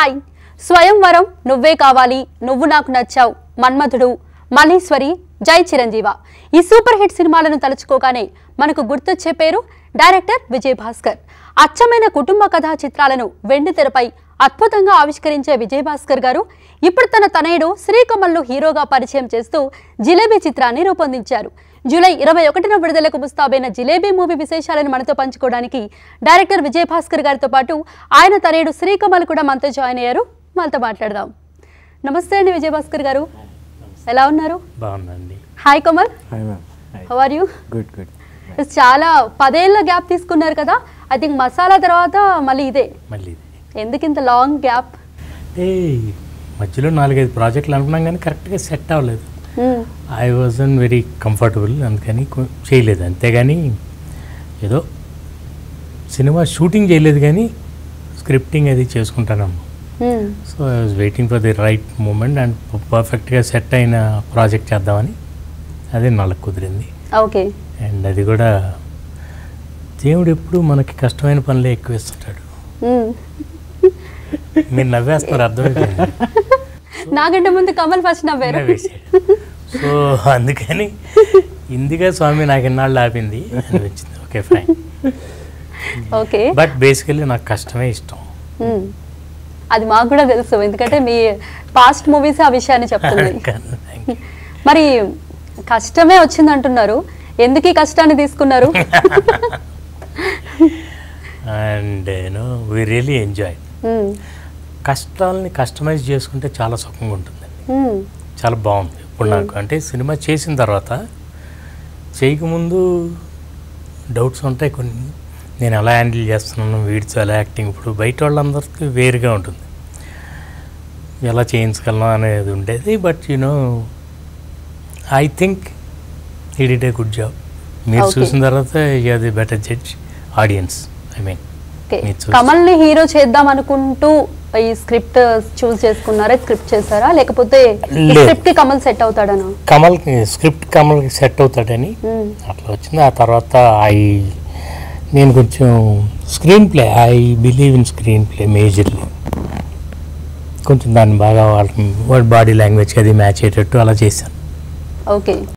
Hi స్వయంవరం నువ్వే కావాలి నువ్వు నాకు నచ్చావు మన్మధుడు మల్లీశ్వరి జై చిరంజీవ ఈ సూపర్ హిట్ సినిమాలను తలుచుకోగానే మనకు గుర్తొచ్చే పేరు డైరెక్టర్ విజయ్ భాస్కర్ అచ్చమైన కుటుంబ కథా చిత్రాలను వెండి తెరపై అద్భుతంగా ఆవిష్కరించే విజయ్ భాస్కర్ గారు ఇప్పుడు తన తనయుడు శ్రీకమల్ను హీరోగా పరిచయం చేస్తూ జిలేబీ చిత్రాన్ని రూపొందించారు జూలై ఇరవై ఒకటిన విడుదలకు ముస్తాబైన జిలేబీ మూవీ విశేషాలను మనతో పంచుకోవడానికి డైరెక్టర్ విజయ్ భాస్కర్ గారితో పాటు ఆయన తనయుడు శ్రీకమల్ కూడా మనతో జాయిన్ అయ్యారు మనతో మాట్లాడదాం నమస్తే అండి విజయ్ భాస్కర్ గారు ఎలా ఉన్నారు బాగుందండి hi Kamal hi ma'am how are you good good చాలా పదేళ్ల గ్యాప్ తీసుకున్నారు కదా ఐ థింక్ మసాలా తర్వాత మళ్ళీ ఇదే మళ్ళీ ఇది. ఎందుకు ఇంత లాంగ్ గ్యాప్ ఏ మధ్యలో నాలుగైదు ప్రాజెక్టులు అనుకున్నాం కానీ కరెక్ట్గా సెట్ అవ్వలేదు ఐ వాజన్ వెరీ కంఫర్టబుల్ అందుకని కొ- చేయలేదు అంతేగాని ఏదో సినిమా షూటింగ్ చేయలేదు కానీ స్క్రిప్టింగ్ అది చేసుకుంటానమ్మా so I was waiting for the right moment and పర్ఫెక్ట్గా సెట్ అయిన ప్రాజెక్ట్ చేద్దామని అదే నాలుగు కుదిరింది ఓకే అండ్ అది కూడా దేవుడు ఎప్పుడు మనకి కష్టమైన పనులే ఎక్కువ ఇస్తుంటాడు మీరు నవ్వేస్తున్నారు అర్థమైపోయింది నాకంటే ముందు కమల్ ఫస్ట్ నవ్వారు నవ్వేసాడు సో అందుకని ఇందిగా స్వామి నాకు ఎన్నాళ్ళు ఆపింది అనిపించింది okay fine okay but basically నాకు కష్టమే ఇష్టం మ్మ్. అది మాకు కూడా తెలుసు ఎందుకంటే మీ పాస్ట్ మూవీస్ ఆ విషయాన్ని చెప్తున్నాయి Thank you. మరి కష్టమే వచ్చింది అంటున్నారు ఎందుకు ఈ కష్టాన్ని తీసుకున్నారు and you know we really enjoy hmm. కష్టాలని కస్టమైజ్ చేసుకుంటే చాలా సుఖంగా ఉంటుందండి మ్మ్. చాలా బాగుంది ఇప్పుడు నాకు అంటే సినిమా చేసిన తర్వాత చేయకముందు డౌట్స్ ఉంటాయి కొన్ని నేను ఎలా హ్యాండిల్ చేస్తున్నాను వీడితో ఎలా యాక్టింగ్ ఇప్పుడు బయట వాళ్ళందరికీ వేరుగా ఉంటుంది ఎలా చేయించగలను అనేది ఉండేది but you know I think he did a good job మీరు Okay. చూసిన తర్వాత you the better judge audience I mean okay మీరు చూసి- కమల్ ని హీరో చేద్దాం అనుకుంటూ ఈ స్క్రిప్ట్ చూస్ చేసుకున్నారా స్క్రిప్ట్ చేశారా లేకపోతే లేదు. స్క్రిప్ట్ కి కమల్ సెట్ అవుతాడనా కమల్ స్క్రిప్ట్ కమల్కి సెట్ అవుతాడని మ్మ్. అట్లా వచ్చింది ఆ తర్వాత ఐ నేను కొంచెం screenplay I believe in screenplay majorly కొంచెం దాన్ని బాగా వాళ్ళకి వాడి బాడీ లాంగ్వేజ్కి అది మ్యాచ్ అయ్యేటట్టు అలా చేశాను ఓకే